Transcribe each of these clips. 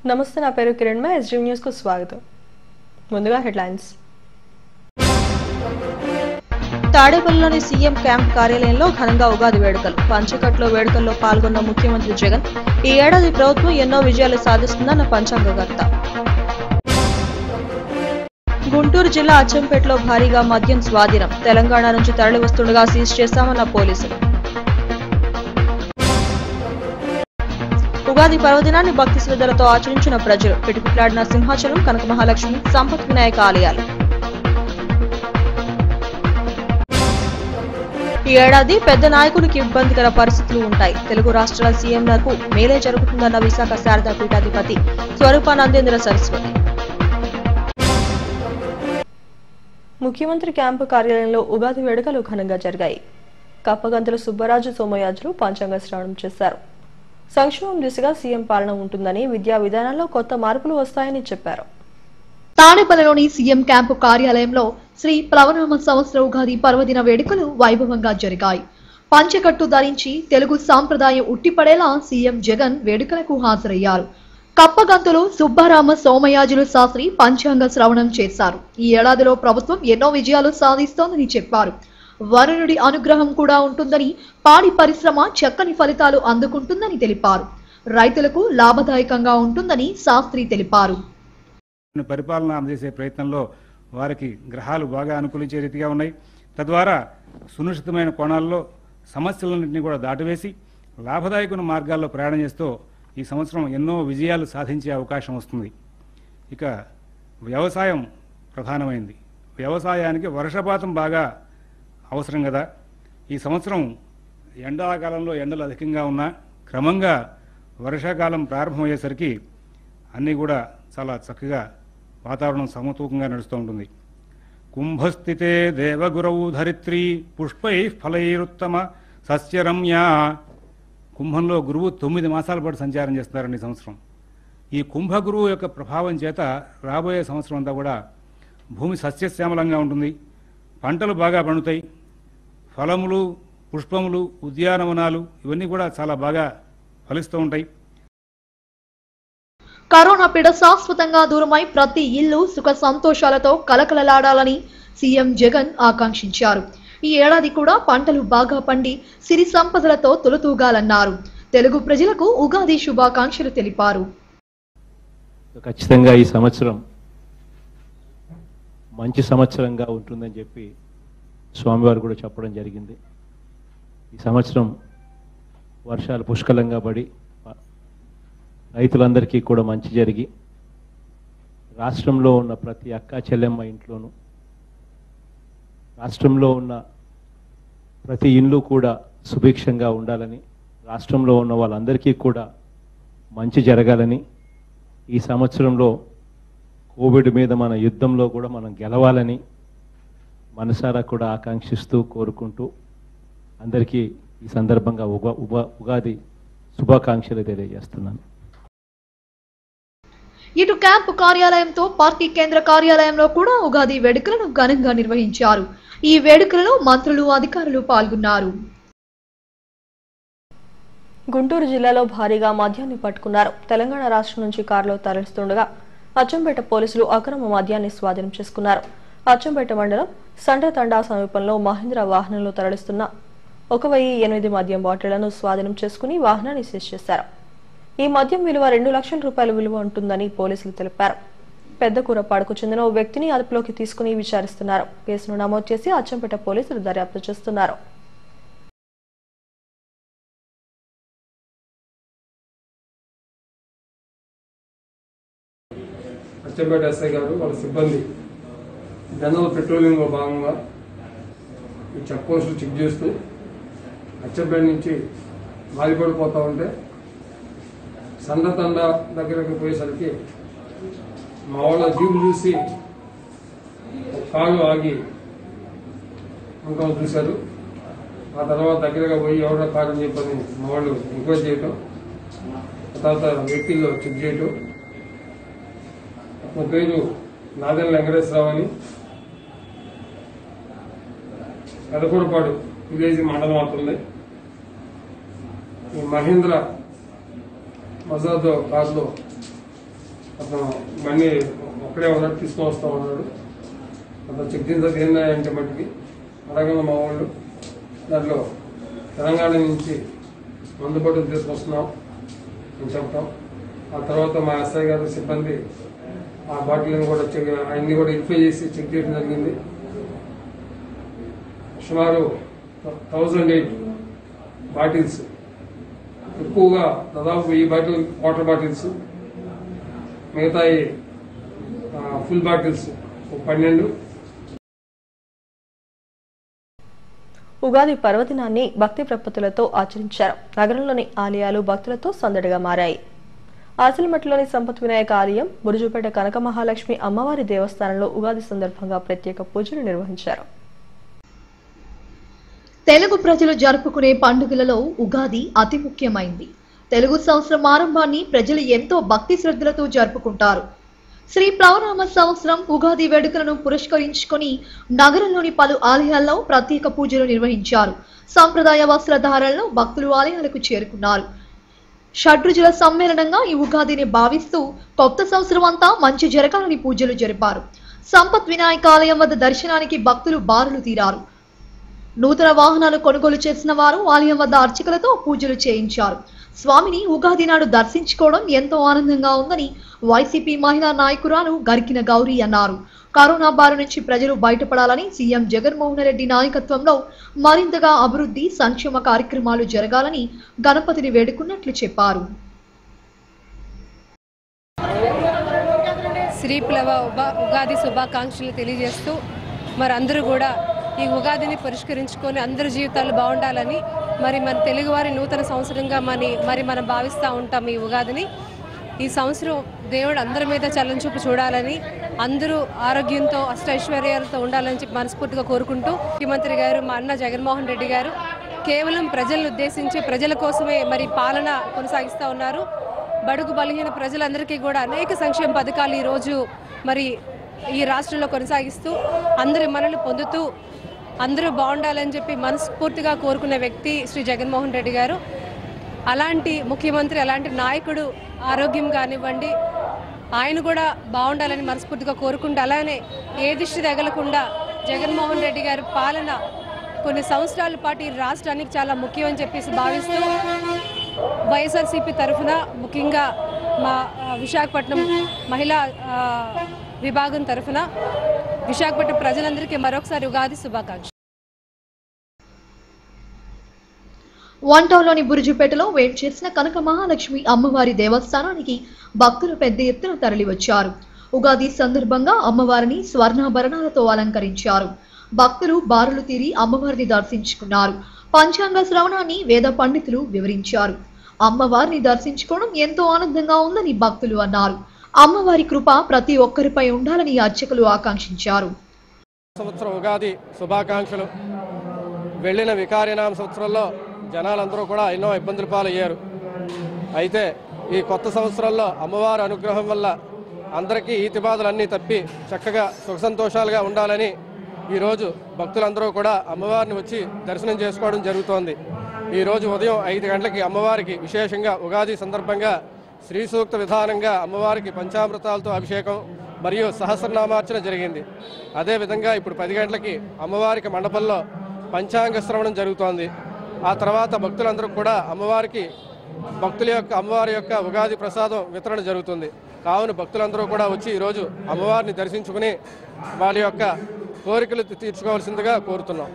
నమస్తే నా పేరు కిరణ్ మా ఎస్డీ న్యూస్కు స్వాగతం ముందుగా హెడ్లైన్స్ తాడేపల్లిలోని సీఎం క్యాంప్ కార్యాలయంలో ఘనంగా ఉగాది వేడుకలు పంచకట్లో వేడుకల్లో పాల్గొన్న ముఖ్యమంత్రి జగన్ ఈ ఏడాది ప్రభుత్వం ఎన్నో విజయాలు సాధిస్తుందన్న పంచాంగకర్త గుంటూరు జిల్లా అచ్చంపేటలో భారీగా మద్యం స్వాధీనం తెలంగాణ నుంచి తరలి వస్తుండగా సీజ్ చేశామన్న పోలీసులు ఉగాది పర్వదినాన్ని భక్తి శ్రద్ధలతో ఆచరించిన ప్రజలు పిటిపిట్లాడిన సింహాచలం కనక మహాలక్ష్మి సంపత్ వినాయక ఆలయాలు ఈ ఏడాది పెద్ద నాయకునికి ఇబ్బందికర పరిస్థితులు ఉంటాయి తెలుగు రాష్ట్రాల సీఎంలకు మేలే జరుగుతుందన్న విశాఖ శారదా పీఠాధిపతి స్వరూపానందేంద్ర సరస్వతి ముఖ్యమంత్రి క్యాంపు కార్యాలయంలో ఉగాది వేడుకలు ఘనంగా జరిగాయి కప్పగంతుల సుబ్బరాజు సోమయాజులు పంచాంగ శ్రవణం చేశారు సంక్షేమం దిశగా సీఎం పాలన ఉంటుందని విద్యా విధానాల్లో కొత్త మార్పులు వస్తాయని చెప్పారు తాడేపల్లిలోని సీఎం క్యాంపు కార్యాలయంలో శ్రీ ప్లవనామ సంవత్సర ఉగాది పర్వదిన వేడుకలు వైభవంగా జరిగాయి పంచకట్టు ధరించి తెలుగు సాంప్రదాయం ఉట్టిపడేలా సీఎం జగన్ వేడుకలకు హాజరయ్యారు కప్పగంతులు సుబ్బారామ సోమయాజులు శాస్త్రి పంచాంగ శ్రవణం చేశారు ఈ ఏడాదిలో ప్రభుత్వం ఎన్నో విజయాలు సాధిస్తోందని చెప్పారు వరుణుడి అనుగ్రహం కూడా ఉంటుందని పాడి పరిశ్రమ చక్కని ఫలితాలు అందుకుంటుందని తెలిపారు రైతులకు లాభదాయకంగా ఉంటుందని శాస్త్రి తెలిపారు పరిపాలన అందజేసే ప్రయత్నంలో వారికి గ్రహాలు బాగా అనుకూలించే రీతిగా ఉన్నాయి తద్వారా సునిశ్చితమైన కోణాల్లో సమస్యలన్నింటినీ కూడా దాటివేసి లాభదాయకుని మార్గాల్లో ప్రయాణం చేస్తూ ఈ సంవత్సరం ఎన్నో విజయాలు సాధించే అవకాశం వస్తుంది ఇక వ్యవసాయం ప్రధానమైంది వ్యవసాయానికి వర్షపాతం బాగా అవసరం కదా ఈ సంవత్సరం ఎండాకాలంలో ఎండలు అధికంగా ఉన్నా క్రమంగా వర్షాకాలం ప్రారంభమయ్యేసరికి అన్నీ కూడా చాలా చక్కగా వాతావరణం సమతూకంగా నడుస్తూ ఉంటుంది కుంభస్థితే దేవగురవు ధరిత్రి పుష్పై ఫలైరుత్తమ సస్యరమ్య కుంభంలో గురువు తొమ్మిది మాసాల పాటు సంచారం చేస్తున్నారండి ఈ సంవత్సరం ఈ కుంభ గురువు యొక్క ప్రభావం చేత రాబోయే సంవత్సరం అంతా కూడా భూమి సస్యశ్యామలంగా ఉంటుంది పంటలు బాగా పండుతాయి ఫలములు పుష్పములు ఉద్యానవనాలు ఇవన్నీ కూడా చాలా బాగా ఫలిస్తూ ఉంటాయి కరోనా పీడ శాశ్వతంగా దూరమై ప్రతి ఇల్లు సుఖ సంతోషాలతో కలకలలాడాలని సీఎం జగన్ ఆకాంక్షించారు ఈ ఏడాది కూడా పంటలు బాగా పండి సిరి సంపదలతో తొలతూగాలన్నారు తెలుగు ప్రజలకు ఉగాది శుభాకాంక్షలు తెలిపారు ఖచ్చితంగా ఈ సంవత్సరం మంచి సంవత్సరంగా ఉంటుందని చెప్పి స్వామివారు కూడా చెప్పడం జరిగింది ఈ సంవత్సరం వర్షాలు పుష్కలంగా పడి రైతులందరికీ కూడా మంచి జరిగి రాష్ట్రంలో ఉన్న ప్రతి అక్క చెల్లెమ్మ ఇంట్లోనూ రాష్ట్రంలో ఉన్న ప్రతి ఇల్లు కూడా సుభిక్షంగా ఉండాలని రాష్ట్రంలో ఉన్న వాళ్ళందరికీ కూడా మంచి జరగాలని ఈ సంవత్సరంలో కోవిడ్ మీద మన యుద్ధంలో కూడా మనం గెలవాలని మనసారా కూడా ఆకాంక్షిస్తూ కోరుకుంటూ అందరికీ ఈ సందర్భంగా ఉగా ఉగా ఉగాది శుభాకాంక్షలు తెలియజేస్తున్నాను ఇటు క్యాంపు కార్యాలయంతో పార్టీ కేంద్ర కార్యాలయంలో కూడా ఉగాది వేడుకలను ఘనంగా నిర్వహించారు ఈ వేడుకలలో మంత్రులు అధికారులు పాల్గొన్నారు గుంటూరు జిల్లాలో భారీగా మద్యాన్ని పట్టుకున్నారు తెలంగాణ రాష్ట్రం నుంచి కారులో తరలిస్తుండగా అచ్చంపేట పోలీసులు అక్రమ మద్యాన్ని స్వాధీనం చేసుకున్నారు అచ్చంపేట మండలం సండ్రతండా సమీపంలో మహేంద్ర వాహనంలో తరలిస్తున్న ఒక వెయ్యి ఎనిమిది మద్యం బాటిళ్లను స్వాధీనం చేసుకుని వాహనాన్ని సీజ్ చేశారు ఈ మద్యం విలువ రెండు లక్షల రూపాయల విలువ ఉంటుందని పోలీసులు తెలిపారు పెద్ద కూరపాడుకు చెందిన ఓ వ్యక్తిని అదుపులోకి తీసుకుని విచారిస్తున్నారు కేసును నమోదు చేసి అచ్చంపేట పోలీసులు దర్యాప్తు చేస్తున్నారు అచ్చంపేట ఎస్ఐ గారు వాళ్ళ సిబ్బంది జనరల్ పెట్రోలింగ్లో భాగంగా ఈ చెక్ పోస్టులు చెక్ చేస్తూ అచ్చంపేట నుంచి మారిపడిపోతా ఉంటే సందతండ దగ్గరకు పోయేసరికి మా వాళ్ళ జీబు చూసి ఒక కారు ఆగి ఉండటం చూశారు ఆ తర్వాత దగ్గరగా పోయి ఎవరో కారు అని చెప్పని మా వాళ్ళు ఎంక్వైరీ చేయటం ఆ తర్వాత వ్యక్తుల్లో చెక్ చేయటం నా పేరు నాదెల్ల వెంకటేశ్వరరావు అని పెదకూరపాడు విలేజ్ మండలం అవుతుంది ఈ మహేంద్ర మజాదో కారులో అతను బండి ఒక్కడే ఉన్నాడు తీసుకొస్తా ఉన్నాడు అతను చెక్ చేసిన తర్వాత ఏంటంటే మట్టికి అడగల మా వాళ్ళు దాంట్లో తెలంగాణ నుంచి మందు బాటిల్ తీసుకొస్తున్నాం అని చెప్తాం ఆ తర్వాత మా ఎస్ఐ గారు సిబ్బంది ఆ బాటిల్ని కూడా చెక్ అన్ని కూడా వెరిఫై చేసి చెక్ చేయడం జరిగింది సుమారు థౌజండ్ ఎయిట్ బాటిల్స్ ఎక్కువగా దాదాపు వెయ్యి బాటిల్ వాటర్ బాటిల్స్ మిగతాయి ఫుల్ బాటిల్స్ ఒక పన్నెండు ఉగాది పర్వదినాన్ని భక్తి ప్రపత్తులతో ఆచరించారు నగరంలోని ఆలయాలు భక్తులతో సందడిగా మారాయి ఆసిలమట్లోని సంపత్ వినాయక ఆలయం బురుజుపేట కనక మహాలక్ష్మి అమ్మవారి దేవస్థానంలో ఉగాది సందర్భంగా ప్రత్యేక పూజలు నిర్వహించారు తెలుగు ప్రజలు జరుపుకునే పండుగలలో ఉగాది అతి ముఖ్యమైంది తెలుగు సంవత్సరం ఆరంభాన్ని ప్రజలు ఎంతో భక్తి శ్రద్ధలతో జరుపుకుంటారు శ్రీ ప్లవనామ సంవత్సరం ఉగాది వేడుకలను పురస్కరించుకొని నగరంలోని పలు ఆలయాల్లో ప్రత్యేక పూజలు నిర్వహించారు సాంప్రదాయ వస్త్రధారణలో భక్తులు ఆలయాలకు చేరుకున్నారు షడ్రుజుల సమ్మేళనంగా ఈ ఉగాదిని భావిస్తూ కొత్త సంవత్సరం అంతా మంచి జరగాలని పూజలు జరిపారు సంపత్ వినాయక ఆలయం వద్ద దర్శనానికి భక్తులు బారులు తీరారు నూతన వాహనాలు కొనుగోలు చేసిన వారు ఆలయం వద్ద అర్చకులతో పూజలు చేయించారు స్వామిని ఉగాది నాడు దర్శించుకోవడం ఎంతో ఆనందంగా ఉందని వైసీపీ మహిళా నాయకురాలు గరికిన గౌరీ అన్నారు కరోనా బారి నుంచి ప్రజలు బయటపడాలని సీఎం జగన్మోహన్ రెడ్డి నాయకత్వంలో మరింతగా అభివృద్ధి సంక్షేమ కార్యక్రమాలు జరగాలని గణపతిని వేడుకున్నట్లు చెప్పారు శ్రీ ప్లవ ఉబా ఉగాది శుభాకాంక్షలు తెలియజేస్తూ మరి అందరూ కూడా ఈ ఉగాదిని పరిష్కరించుకొని అందరి జీవితాలు బాగుండాలని మరి మన తెలుగువారి నూతన సంవత్సరంగా మరి మరి మనం భావిస్తూ ఉంటాం ఈ ఉగాదిని ఈ సంవత్సరం దేవుడు అందరి మీద చల్లంచూపు చూడాలని అందరూ ఆరోగ్యంతో అష్టైశ్వర్యాలతో ఉండాలని చెప్పి మనస్ఫూర్తిగా కోరుకుంటూ ముఖ్యమంత్రి గారు మా అన్న జగన్మోహన్ రెడ్డి గారు కేవలం ప్రజలను ఉద్దేశించి ప్రజల కోసమే మరి పాలన కొనసాగిస్తూ ఉన్నారు బడుగు బలహీన ప్రజలందరికీ కూడా అనేక సంక్షేమ పథకాలు ఈరోజు మరి ఈ రాష్ట్రంలో కొనసాగిస్తూ అందరి మనల్ని పొందుతూ అందరూ బాగుండాలని చెప్పి మనస్ఫూర్తిగా కోరుకునే వ్యక్తి శ్రీ జగన్మోహన్ రెడ్డి గారు అలాంటి ముఖ్యమంత్రి అలాంటి నాయకుడు ఆరోగ్యం కానివ్వండి ఆయన కూడా బాగుండాలని మనస్ఫూర్తిగా కోరుకుంటూ అలానే ఏ దిష్టి తగలకుండా జగన్మోహన్ రెడ్డి గారి పాలన కొన్ని సంవత్సరాల పాటు ఈ రాష్ట్రానికి చాలా ముఖ్యం అని చెప్పేసి భావిస్తూ వైఎస్ఆర్సీపీ తరఫున ముఖ్యంగా మా ఆ, విశాఖపట్నం మహిళా ఆ, విభాగం తరఫున విశాఖపట్నం ప్రజలందరికీ మరొకసారి ఉగాది శుభాకాంక్షలు వన్ టౌన్లోని బురుజుపేటలో వేంచేసిన కనక మహాలక్ష్మి అమ్మవారి దేవస్థానానికి భక్తులు పెద్ద ఎత్తున తరలివచ్చారు ఉగాది సందర్భంగా అమ్మవారిని స్వర్ణాభరణాలతో అలంకరించారు భక్తులు బారులు తీరి అమ్మవారిని దర్శించుకున్నారు పంచాంగ శ్రవణాన్ని వేద పండితులు వివరించారు అమ్మవారిని దర్శించుకోవడం ఎంతో ఆనందంగా ఉందని భక్తులు అన్నారు అమ్మవారి కృప ప్రతి ఒక్కరిపై ఉండాలని అర్చకులు ఆకాంక్షించారు సంవత్సరం ఉగాది శుభాకాంక్షలు వెళ్ళిన వికారినామ సంవత్సరంలో జనాలందరూ కూడా ఎన్నో ఇబ్బందుల పాలయ్యారు అయితే ఈ కొత్త సంవత్సరంలో అమ్మవారి అనుగ్రహం వల్ల అందరికీ ఈతి బాధలన్నీ తప్పి చక్కగా సుఖ సంతోషాలుగా ఉండాలని ఈరోజు భక్తులందరూ కూడా అమ్మవారిని వచ్చి దర్శనం చేసుకోవడం జరుగుతోంది ఈరోజు ఉదయం ఐదు గంటలకి అమ్మవారికి విశేషంగా ఉగాది సందర్భంగా శ్రీ సూక్త విధానంగా అమ్మవారికి పంచామృతాలతో అభిషేకం మరియు సహస్రనామార్చన జరిగింది అదేవిధంగా ఇప్పుడు పది గంటలకి అమ్మవారికి మండపంలో పంచాంగ శ్రవణం జరుగుతోంది ఆ తర్వాత భక్తులందరూ కూడా అమ్మవారికి భక్తుల యొక్క అమ్మవారి యొక్క ఉగాది ప్రసాదం వితరణ జరుగుతుంది కావున భక్తులందరూ కూడా వచ్చి ఈరోజు అమ్మవారిని దర్శించుకుని వాళ్ళ యొక్క కోరికలు తీర్చుకోవాల్సిందిగా కోరుతున్నాం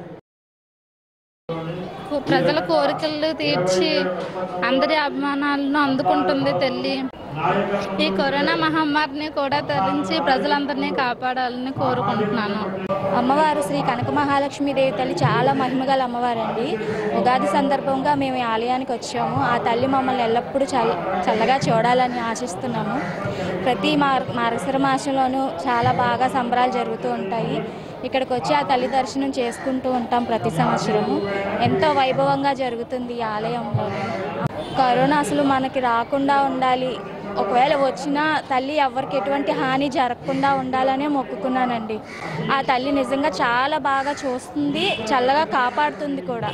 ప్రజల కోరికలు తీర్చి అందరి అభిమానాలను అందుకుంటుంది తల్లి ఈ కరోనా మహమ్మారిని కూడా తరించి ప్రజలందరినీ కాపాడాలని కోరుకుంటున్నాను అమ్మవారు శ్రీ కనక మహాలక్ష్మి దేవి తల్లి చాలా మహిమగల అమ్మవారు అండి ఉగాది సందర్భంగా మేము ఈ ఆలయానికి వచ్చాము ఆ తల్లి మమ్మల్ని ఎల్లప్పుడూ చల్ల చల్లగా చూడాలని ఆశిస్తున్నాము ప్రతి మార్ మార్గశిర మాసంలోనూ చాలా బాగా సంబరాలు జరుగుతూ ఉంటాయి ఇక్కడికి వచ్చి ఆ తల్లి దర్శనం చేసుకుంటూ ఉంటాం ప్రతి సంవత్సరము ఎంతో వైభవంగా జరుగుతుంది ఈ ఆలయంలో కరోనా అసలు మనకి రాకుండా ఉండాలి ఒకవేళ వచ్చినా తల్లి ఎవరికి ఎటువంటి హాని జరగకుండా ఉండాలనే మొక్కుకున్నానండి ఆ తల్లి నిజంగా చాలా బాగా చూస్తుంది చల్లగా కాపాడుతుంది కూడా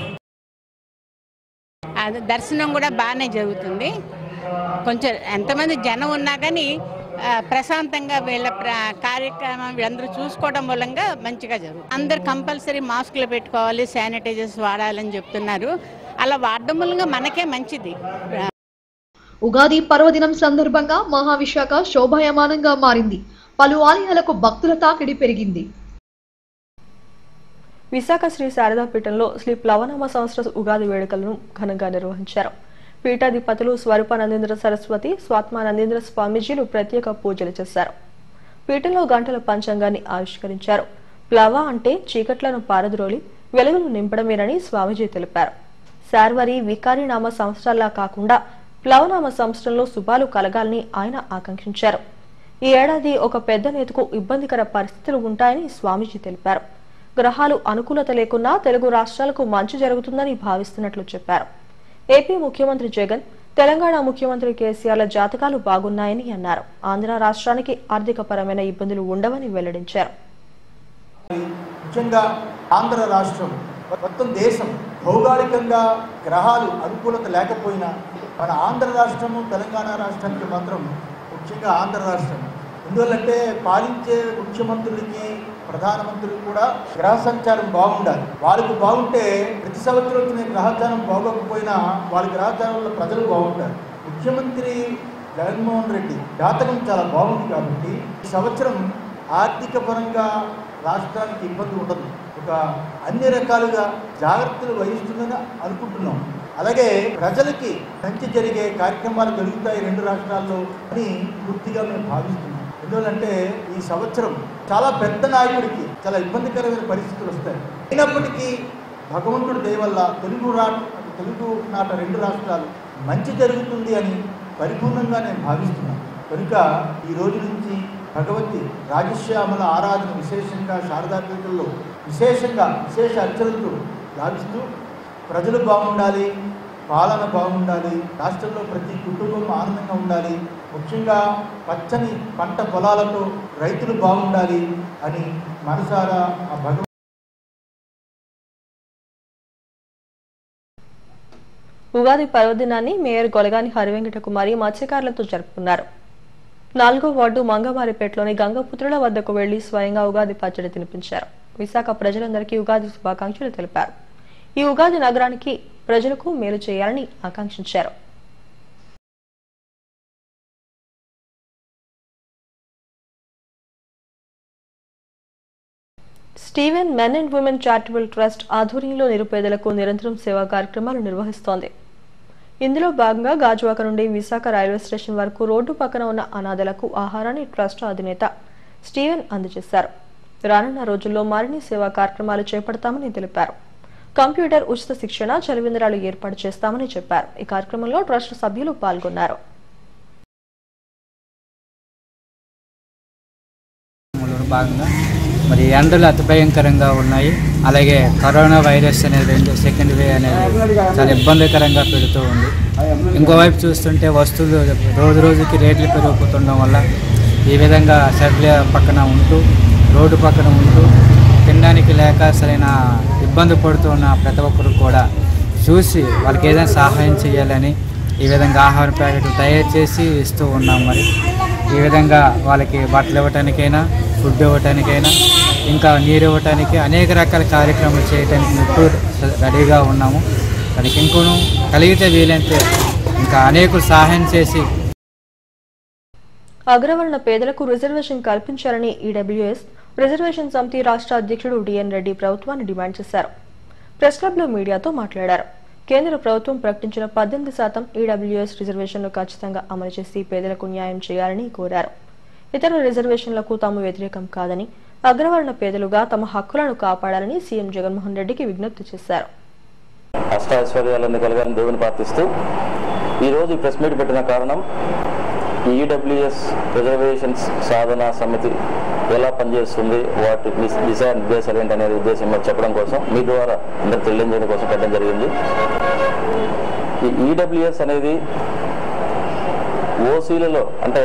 అది దర్శనం కూడా బాగానే జరుగుతుంది కొంచెం ఎంతమంది జనం ఉన్నా కానీ ఆ, ప్రశాంతంగా వీళ్ళ ప్ర కార్యక్రమం వీళ్ళందరూ చూసుకోవడం మూలంగా మంచిగా జరుగుతుంది అందరు కంపల్సరీ మాస్కులు పెట్టుకోవాలి శానిటైజర్స్ వాడాలని చెప్తున్నారు అలా వాడడం మూలంగా మనకే మంచిది ఉగాది పర్వదినం సందర్భంగా మహావిశాఖ శోభాయమానంగా మారింది పలు ఆలయాలకు భక్తుల తాకిడి పెరిగింది విశాఖ శ్రీ శారదాపీఠంలో శ్రీ ప్లవనామ సంవత్సర ఉగాది వేడుకలను ఘనంగా నిర్వహించారు పీఠాధిపతులు స్వరూపానందేంద్ర సరస్వతి స్వాత్మానందేంద్ర స్వామీజీలు ప్రత్యేక పూజలు చేశారు పీఠంలో గంటల పంచాంగాన్ని ఆవిష్కరించారు ప్లవ అంటే చీకట్లను పారద్రోలి వెలుగులు నింపడమేనని స్వామీజీ తెలిపారు శార్వరి వికారినామ సంవత్సరాల్లా కాకుండా ప్లవనామ సంవత్సరంలో శుభాలు కలగాలని ఆయన ఆకాంక్షించారు ఈ ఏడాది ఒక పెద్ద నేతకు ఇబ్బందికర పరిస్థితులు ఉంటాయని స్వామీజీ తెలిపారు గ్రహాలు అనుకూలత లేకున్నా తెలుగు రాష్ట్రాలకు మంచి జరుగుతుందని భావిస్తున్నట్లు చెప్పారు ఏపీ ముఖ్యమంత్రి జగన్ తెలంగాణ ముఖ్యమంత్రి కేసీఆర్ల జాతకాలు బాగున్నాయని అన్నారు ఆంధ్ర రాష్ట్రానికి ఆర్థికపరమైన ఇబ్బందులు ఉండవని వెల్లడించారు ముఖ్యంగా ఆంధ్ర రాష్ట్రం మొత్తం దేశం భౌగోళికంగా గ్రహాలు అనుకూలత లేకపోయినా మన ఆంధ్ర రాష్ట్రము తెలంగాణ రాష్ట్రానికి మాత్రం ముఖ్యంగా ఆంధ్ర రాష్ట్రం ఎందువల్లంటే పాలించే ముఖ్యమంత్రులకి ప్రధానమంత్రులకు కూడా గ్రహ సంచారం బాగుండాలి వాళ్ళకి బాగుంటే ప్రతి సంవత్సరం వచ్చిన గ్రహచారం బాగోకపోయినా వాళ్ళ గ్రహచారంలో ప్రజలు బాగుంటారు ముఖ్యమంత్రి జగన్మోహన్ రెడ్డి జాతకం చాలా బాగుంది కాబట్టి ఈ సంవత్సరం ఆర్థిక పరంగా రాష్ట్రానికి ఇబ్బంది ఉండదు ఒక అన్ని రకాలుగా జాగ్రత్తలు వహిస్తుందని అనుకుంటున్నాం అలాగే ప్రజలకి మంచి జరిగే కార్యక్రమాలు జరుగుతాయి రెండు రాష్ట్రాల్లో అని పూర్తిగా మేము భావిస్తున్నాం ఎందువల్లంటే ఈ సంవత్సరం చాలా పెద్ద నాయకుడికి చాలా ఇబ్బందికరమైన పరిస్థితులు వస్తాయి అయినప్పటికీ భగవంతుడి దయ వల్ల తెలుగు రా తెలుగు నాట రెండు రాష్ట్రాలు మంచి జరుగుతుంది అని పరిపూర్ణంగా నేను భావిస్తున్నాను కనుక ఈ రోజు నుంచి భగవతి రాజశ్యామల ఆరాధన విశేషంగా శారదాపీఠంలో విశేషంగా విశేష అర్చనలతో గావిస్తూ ప్రజలు బాగుండాలి పాలన బాగుండాలి రాష్ట్రంలో ప్రతి కుటుంబం ఆనందంగా ఉండాలి ముఖ్యంగా పచ్చని పంట పొలాలతో రైతులు బాగుండాలి అని మనసారా ఆ భగవ ఉగాది పర్వదినాన్ని మేయర్ గొలగాని హరివెంకట కుమారి మత్స్యకారులతో జరుపుకున్నారు నాలుగో వార్డు మంగమారిపేటలోని గంగపుత్రుల వద్దకు వెళ్లి స్వయంగా ఉగాది పచ్చడి తినిపించారు విశాఖ ప్రజలందరికీ ఉగాది శుభాకాంక్షలు తెలిపారు ఈ ఉగాది నగరానికి ప్రజలకు మేలు చేయాలని ఆకాంక్షించారు Steven men and women charitable trust ఆధ్వర్యంలో నిరుపేదలకు నిరంతరం సేవా కార్యక్రమాలు నిర్వహిస్తోంది ఇందులో భాగంగా గాజువాక నుండి విశాఖ రైల్వే స్టేషన్ వరకు రోడ్డు పక్కన ఉన్న అనాథలకు ఆహారాన్ని ట్రస్ట్ అధినేత స్టీవెన్ అందజేశారు రానున్న రోజుల్లో మరిన్ని సేవా కార్యక్రమాలు చేపడతామని తెలిపారు కంప్యూటర్ ఉచిత శిక్షణ చలివిందరాలు ఏర్పాటు చేస్తామని చెప్పారు ఈ కార్యక్రమంలో ట్రస్ట్ సభ్యులు పాల్గొన్నారు కార్యక్రమంలో భాగంగా మరి ఎండలు అతి భయంకరంగా ఉన్నాయి అలాగే కరోనా వైరస్ అనేది రెండు సెకండ్ వే అనేది చాలా ఇబ్బందికరంగా పెడుతూ ఉంది ఇంకోవైపు చూస్తుంటే వస్తువులు రోజు రోజుకి రేట్లు పెరిగిపోతుండడం వల్ల ఈ విధంగా సర్లే పక్కన ఉంటూ రోడ్డు పక్కన ఉంటూ తినడానికి లేక సరైన ఇబ్బంది పడుతున్న ప్రతి ఒక్కరు కూడా చూసి వాళ్ళకి ఏదైనా సహాయం చేయాలని ఈ విధంగా ఆహార ప్యాకెట్లు తయారు చేసి ఇస్తూ ఉన్నాం మరి ఈ విధంగా వాళ్ళకి బట్టలు ఇవ్వటానికైనా ఫుడ్ ఇవ్వటానికైనా ఇంకా నీరు ఇవ్వటానికి అనేక రకాల కార్యక్రమాలు చేయడానికి మేము ఎప్పుడు రెడీగా ఉన్నాము దానికి ఇంకొను కలిగితే వీలైతే ఇంకా అనేకులు సహాయం చేసి అగ్రవర్ణ పేదలకు రిజర్వేషన్ కల్పించాలని ఈడబ్ల్యూఎస్ రిజర్వేషన్ సమితి రాష్ట్ర అధ్యక్షుడు డిఎన్ రెడ్డి ప్రభుత్వాన్ని డిమాండ్ చేశారు ప్రెస్ క్లబ్లో మీడియాతో మాట్లాడారు కేంద్ర ప్రభుత్వం ప్రకటించిన పద్దెనిమిది శాతం ఈడబ్ల్యూఎస్ రిజర్వేషన్లు ఖచ్చితంగా అమలు చేసి పేదలకు న్యాయం చేయాలని కోరారు ఇతర రిజర్వేషన్లకు తాము వ్యతిరేకం కాదని అగ్రవర్ణ పేదలుగా తమ హక్కులను కాపాడాలని సీఎం జగన్మోహన్ రెడ్డికి విజ్ఞప్తి చేశారు అష్టైశ్వర్యాలను కలగాలని దేవుని ప్రార్థిస్తూ ఈరోజు ఈ ప్రెస్ మీట్ పెట్టిన కారణం ఈ ఈడబ్ల్యూఎస్ రిజర్వేషన్స్ సాధన సమితి ఎలా పనిచేస్తుంది వాటి దిశ- దిశా నిర్దేశాలు ఏంటి అనేది ఉద్దేశం మీద చెప్పడం కోసం మీ ద్వారా అందరికి తెలియజేయడం కోసం పెట్టడం జరిగింది ఈ ఈడబ్ల్యూఎస్ అనేది ఓసీలలో అంటే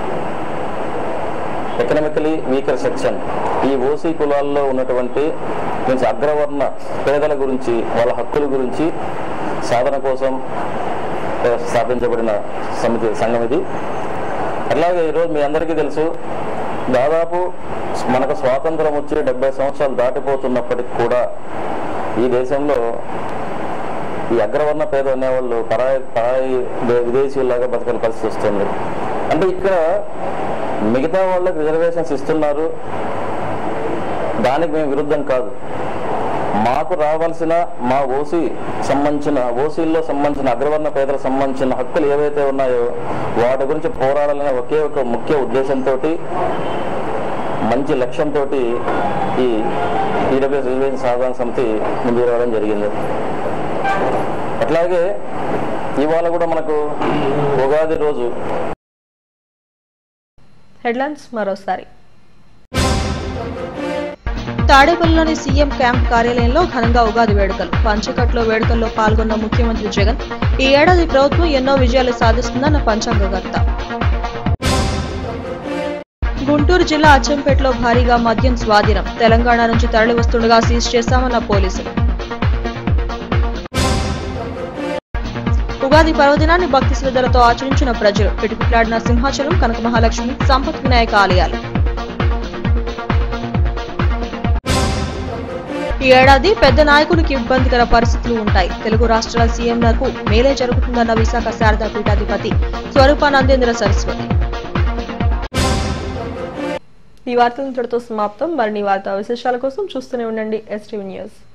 ఎకనామికలీ వీకర్ సెక్షన్ ఈ ఓసీ కులాల్లో ఉన్నటువంటి మీన్స్ అగ్రవర్ణ పేదల గురించి వాళ్ళ హక్కుల గురించి సాధన కోసం ఆ, స్థాపించబడిన సమితి సంఘం ఇది అట్లాగే ఈరోజు మీ అందరికీ తెలుసు దాదాపు మనకు స్వాతంత్రం వచ్చి డెబ్బై సంవత్సరాలు దాటిపోతున్నప్పటికి కూడా ఈ దేశంలో ఈ అగ్రవర్ణ పేద అనేవాళ్ళు పరాయి పరాయి దే- విదేశీయుల్లాగా బతకని పరిస్థితి వస్తుంది అంటే ఇక్కడ మిగతా వాళ్ళకి రిజర్వేషన్స్ ఇస్తున్నారు దానికి మేము విరుద్ధం కాదు మాకు రావాల్సిన మా ఓసీ సంబంధించిన ఓసీల్లో సంబంధించిన అగ్రవర్ణ పేదలకు సంబంధించిన హక్కులు ఏవైతే ఉన్నాయో వాటి గురించి పోరాడాలనే ఒకే ఒక ముఖ్య ఉద్దేశంతో మంచి లక్ష్యంతో ఈ ఈడబ్ల్యూఎస్ రిజర్వేషన్ సాధారణ సమితి ముందుకు రావడం జరిగింది అట్లాగే ఇవాళ కూడా మనకు ఉగాది రోజు హెడ్లైన్స్ మరోసారి తాడేపల్లిలోని సీఎం క్యాంప్ కార్యాలయంలో ఘనంగా ఉగాది వేడుకలు పంచకట్లో వేడుకల్లో పాల్గొన్న ముఖ్యమంత్రి జగన్ ఈ ఏడాది ప్రభుత్వం ఎన్నో విజయాలు సాధిస్తుందన్న పంచాంగకర్త గుంటూరు జిల్లా అచ్చంపేటలో భారీగా మద్యం స్వాధీనం తెలంగాణ నుంచి తరలి వస్తుండగా సీజ్ చేశామన్న పోలీసులు ఉగాది పర్వదినాన్ని భక్తి శ్రద్ధలతో ఆచరించిన ప్రజలు పిటిపిట్లాడిన సింహాచలం కనక మహాలక్ష్మి సంపత్ వినాయక ఆలయాలు ఈ ఏడాది పెద్ద నాయకునికి ఇబ్బందికర పరిస్థితులు ఉంటాయి తెలుగు రాష్ట్రాల సీఎంలకు మేలే జరుగుతుందన్న విశాఖ శారదా పీఠాధిపతి స్వరూపానందేంద్ర సరస్వతి ఈ వార్తలు ఇంతటితో సమాప్తం మరిన్ని వార్తా విశేషాల కోసం చూస్తూనే ఉండండి ఎస్టీవీ న్యూస్